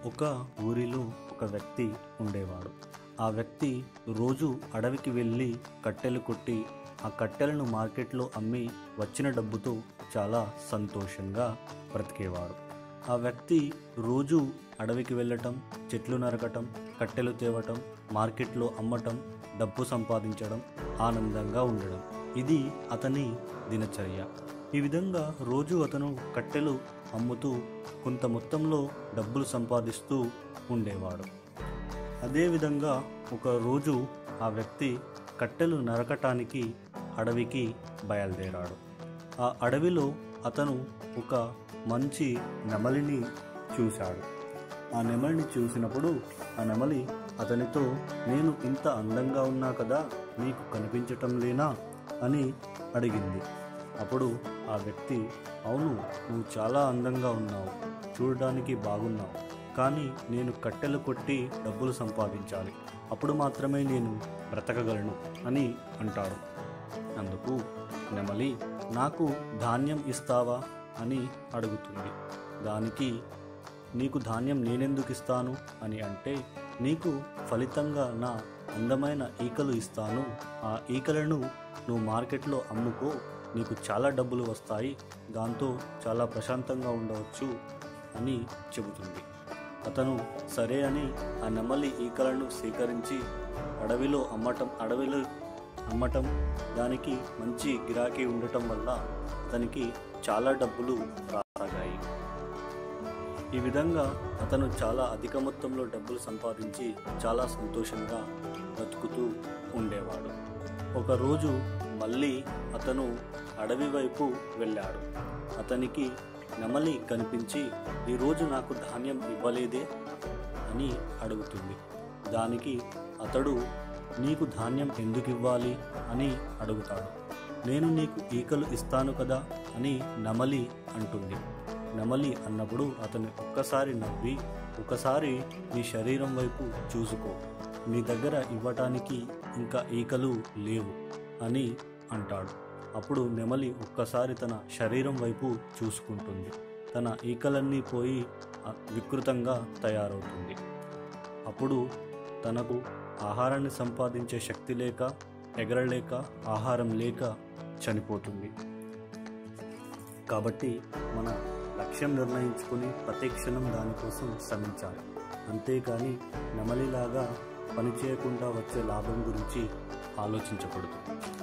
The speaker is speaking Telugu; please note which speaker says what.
Speaker 1: ఒక ఊరిలో ఒక వ్యక్తి ఉండేవాడు ఆ వ్యక్తి రోజు అడవికి వెళ్ళి కట్టెలు కొట్టి ఆ కట్టెలను మార్కెట్లో అమ్మి వచ్చిన డబ్బుతో చాలా సంతోషంగా బ్రతికేవాడు ఆ వ్యక్తి రోజు అడవికి వెళ్ళటం చెట్లు నరకటం కట్టెలు తేవటం మార్కెట్లో అమ్మటం డబ్బు సంపాదించడం ఆనందంగా ఉండడం ఇది అతని దినచర్య ఈ విధంగా రోజు అతను కట్టెలు అమ్ముతూ కొంత మొత్తంలో డబ్బులు సంపాదిస్తూ ఉండేవాడు అదేవిధంగా ఒక రోజు ఆ వ్యక్తి కట్టెలు నరకటానికి అడవికి బయలుదేరాడు ఆ అడవిలో అతను ఒక మంచి నెమలిని చూశాడు ఆ నెమలిని చూసినప్పుడు ఆ నెమలి అతనితో నేను ఇంత అందంగా ఉన్నా కదా నీకు కనిపించటం లేనా అని అడిగింది అప్పుడు ఆ వ్యక్తి అవును నువ్వు చాలా అందంగా ఉన్నావు చూడడానికి బాగున్నావు కానీ నేను కట్టెలు కొట్టి డబ్బులు సంపాదించాలి అప్పుడు మాత్రమే నేను బ్రతకగలను అని అంటాడు అందుకు నెమలి నాకు ధాన్యం ఇస్తావా అని అడుగుతుంది దానికి నీకు ధాన్యం నేనెందుకు ఇస్తాను అని అంటే నీకు ఫలితంగా నా అందమైన ఈకలు ఇస్తాను ఆ ఈకలను నువ్వు మార్కెట్లో అమ్ముకో నీకు చాలా డబ్బులు వస్తాయి దాంతో చాలా ప్రశాంతంగా ఉండవచ్చు అని చెబుతుంది అతను సరే అని ఆ నెమలి ఈకలను సేకరించి అడవిలో అమ్మటం అడవిలో అమ్మటం దానికి మంచి గిరాకీ ఉండటం వల్ల అతనికి చాలా డబ్బులు రాసాగాయి ఈ విధంగా అతను చాలా అధిక మొత్తంలో డబ్బులు సంపాదించి చాలా సంతోషంగా బతుకుతూ ఉండేవాడు ఒకరోజు మళ్ళీ అతను అడవి వైపు వెళ్ళాడు అతనికి నెమలి కనిపించి ఈరోజు నాకు ధాన్యం ఇవ్వలేదే అని అడుగుతుంది దానికి అతడు నీకు ధాన్యం ఎందుకు ఇవ్వాలి అని అడుగుతాడు నేను నీకు ఈకలు ఇస్తాను కదా అని నెమలి అంటుంది నెమలి అన్నప్పుడు అతను ఒక్కసారి నవ్వి ఒకసారి నీ శరీరం వైపు చూసుకో నీ దగ్గర ఇవ్వటానికి ఇంకా ఈకలు లేవు అని అంటాడు అప్పుడు నెమలి ఒక్కసారి తన శరీరం వైపు చూసుకుంటుంది తన ఈకలన్నీ పోయి ఆ, వికృతంగా తయారవుతుంది అప్పుడు తనకు ఆహారాన్ని సంపాదించే శక్తి లేక ఎగరలేక ఆహారం లేక చనిపోతుంది కాబట్టి మన లక్ష్యం నిర్ణయించుకుని ప్రతి క్షణం దానికోసం శ్రమించాలి అంతేకాని నెమలిలాగా పని చేయకుండా వచ్చే లాభం గురించి ఆలోచించకూడదు